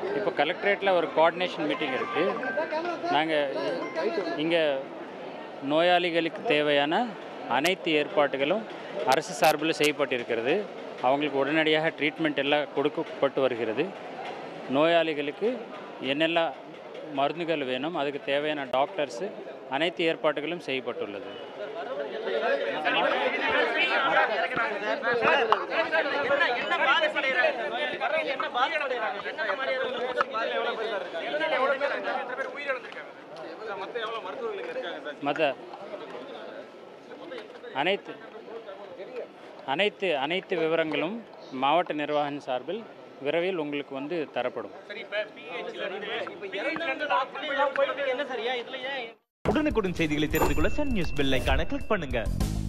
இப்போ கலெக்டரேட்டில் ஒரு coordination meeting இருக்குது நாங்கள் இங்கே நோயாளிகளுக்கு தேவையான அனைத்து ஏற்பாடுகளும் அரசு சார்பில் செய்யப்பட்டிருக்கிறது அவங்களுக்கு உடனடியாக ட்ரீட்மெண்ட் எல்லாம் கொடுக்கப்பட்டு வருகிறது நோயாளிகளுக்கு என்னெல்லாம் மருந்துகள் வேணும் அதுக்கு தேவையான டாக்டர்ஸு அனைத்து ஏற்பாடுகளும் செய்யப்பட்டுள்ளது மற்ற அனைத்து அனைத்து அனைத்து விவரங்களும் மாவட்ட நிர்வாகம் சார்பில் விரைவில் உங்களுக்கு வந்து தரப்படும் உடனுக்குடன் செய்திகளை தெரிந்து கொள்ள சன் நியூஸ் பெல் ஐகானை கிளிக் பண்ணுங்க